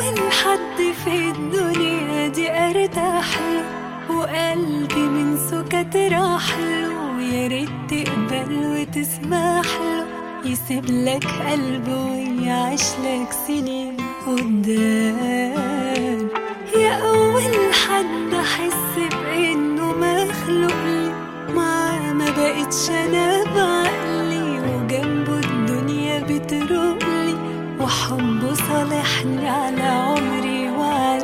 أول حد في الدنيا دي أرتاح له وقلبي من سكت راح له ويا ريت تقبل وتسمح له يسيب لك قلبه ويعيش لك سنين قدام يا أول حد أحس بإنه مخلوق لي معاه ما بقتش أنا بعقلي وجنبه الدنيا بتروقلي وحبه صالحني على عمري وعلى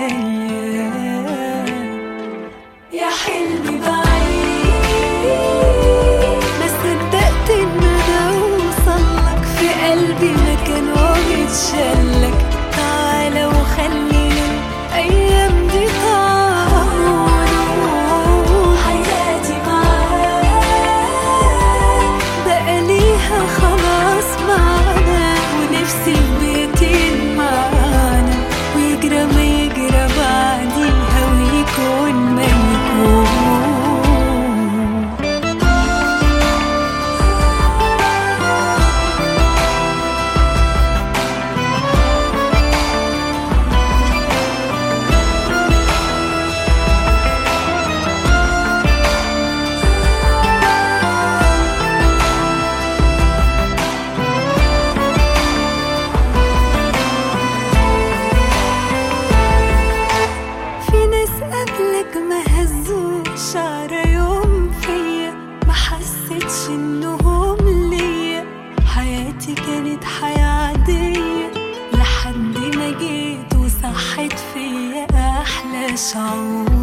الأيام يا حلمي بعيد ما صدقت إن أنا أوصلك في قلبي مكان ومتشلك تعالى وخلينا الأيام دي تعود حياتي معاك بقى ليها خلاص معنا ونفسي في بيتين معانا ويجرى ما يجرى بعديها ويكون ما يكون في ناس قبلك ما هزوش على يوم فيا ما حسيتش انهم ليا حياتي كانت حياة عادية لحد ما جيت وصحت فيا احلى شعور